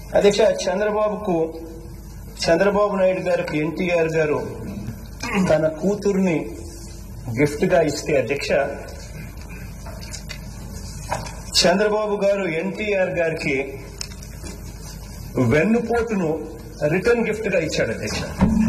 అధ్యక్ష చంద్రబాబుకు చంద్రబాబు నాయుడు గారికి ఎన్టీఆర్ గారు తన కూతుర్ని గిఫ్ట్ గా ఇస్తే అధ్యక్ష చంద్రబాబు గారు ఎన్టీఆర్ గారికి వెన్నుపోటును రిటర్న్ గిఫ్ట్ గా ఇచ్చాడు అధ్యక్ష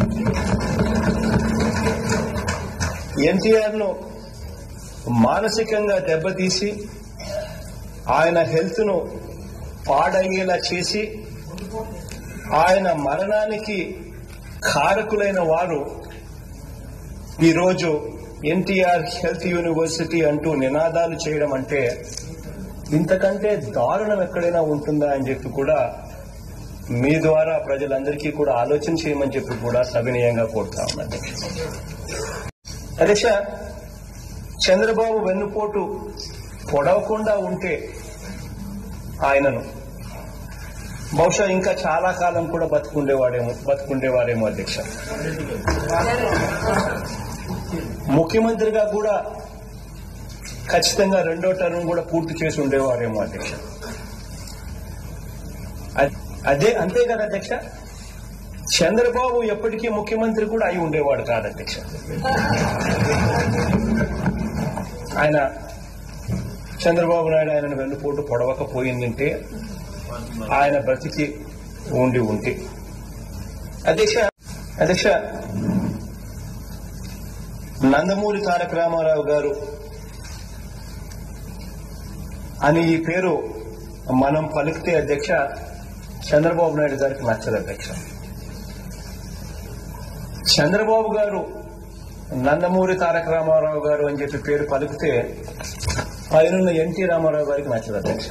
ఎన్టీఆర్ ను మానసికంగా దెబ్బతీసి ఆయన హెల్త్ ను పాడయ్యేలా చేసి ఆయన మరణానికి కారకులైన వారు ఈరోజు ఎన్టీఆర్ హెల్త్ యూనివర్సిటీ అంటూ నినాదాలు చేయడం అంటే ఇంతకంటే దారుణం ఎక్కడైనా ఉంటుందా అని చెప్పి కూడా మీ ద్వారా ప్రజలందరికీ కూడా ఆలోచన చేయమని చెప్పి కూడా సవినయంగా కోరుతా ఉన్నా అధ్యక్ష అధ్యక్ష చంద్రబాబు వెన్నుపోటు పొడవకుండా ఉంటే ఆయనను బహుశా ఇంకా చాలా కాలం కూడా బతుకుండేవాడేమో బతుకుండేవారేమో అధ్యక్ష ముఖ్యమంత్రిగా కూడా ఖచ్చితంగా రెండో టర్మ్ కూడా పూర్తి చేసి ఉండేవారేమో అధ్యక్ష అ- అదే అంతే కదా అధ్యక్ష చంద్రబాబు ఎప్పటికీ ముఖ్యమంత్రి కూడా అయి ఉండేవాడు కాదు అధ్యక్ష ఆయన చంద్రబాబు నాయుడు ఆయనను వెన్నుపోటు పొడవకపోయిందంటే ఆయన బ్రతికి ఉండి ఉంటే అధ్యక్ష అధ్యక్ష నందమూరి తారక రామారావు గారు అని ఈ పేరు మనం పలికితే అధ్యక్ష చంద్రబాబు నాయుడు గారికి నచ్చదు అధ్యక్ష చంద్రబాబు గారు నందమూరి తారక రామారావు గారు అని చెప్పి పేరు పలికితే పైన ఎన్టీ రామారావు గారికి నచ్చదు అధ్యక్ష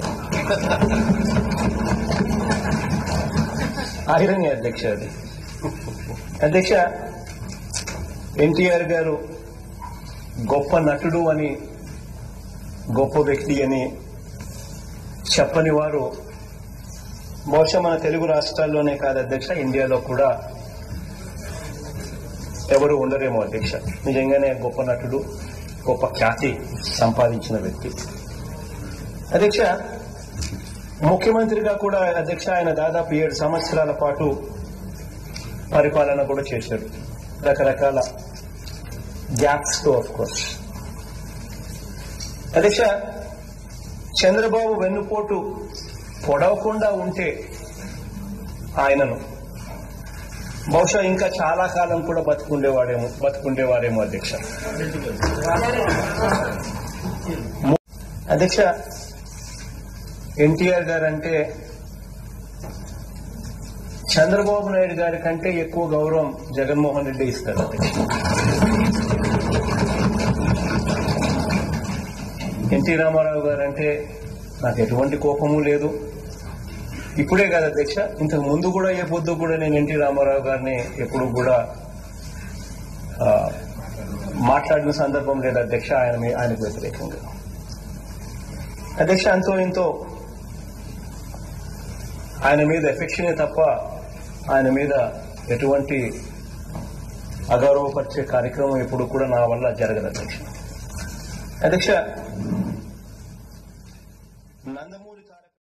ఐరన్య అధ్యక్ష అది అధ్యక్ష ఎన్టీఆర్ గారు గొప్ప నటుడు అని గొప్ప వ్యక్తి అని చెప్పని వారు బహుశా మన తెలుగు రాష్ట్రాల్లోనే కాదు అధ్యక్ష ఇండియాలో కూడా ఎవరు ఉండరేమో అధ్యక్ష నిజంగానే గొప్ప నటుడు గొప్ప ఖ్యాతి సంపాదించిన వ్యక్తి అధ్యక్ష ముఖ్యమంత్రిగా కూడా అధ్యక్ష ఆయన దాదాపు ఏడు సంవత్సరాల పాటు పరిపాలన కూడా చేశారు రకరకాల గ్యాప్స్ తో ఆఫ్ కోర్స్ అధ్యక్ష చంద్రబాబు వెన్నుపోటు పొడవకుండా ఉంటే ఆయనను బహుశా ఇంకా చాలా కాలం కూడా బతుకుండేవాడేమో బతుకుండేవారేమో అధ్యక్ష ము- అధ్యక్ష ఎన్టీఆర్ గారు అంటే చంద్రబాబు నాయుడు గారి కంటే ఎక్కువ గౌరవం జగన్మోహన్ రెడ్డి ఇస్తారు అధ్యక్ష ఎన్టీ రామారావు గారు అంటే నాకు ఎటువంటి కోపము లేదు ఇప్పుడే కాదు అధ్యక్ష ఇంతకు ముందు కూడా ఏ పొద్దు కూడా నేను ఎన్టీ రామారావు గారిని ఎప్పుడు కూడా ఆ, మాట్లాడిన సందర్భం లేదు అధ్యక్ష ఆయన మీ- ఆయనకు వ్యతిరేకంగా అధ్యక్ష అంతో ఇంతో ఆయన మీద ఎఫెక్షనే తప్ప ఆయన మీద ఎటువంటి అగౌరవపరిచే కార్యక్రమం ఎప్పుడు కూడా నా వల్ల జరగదు అధ్యక్ష అధ్యక్ష నందమూరి తా-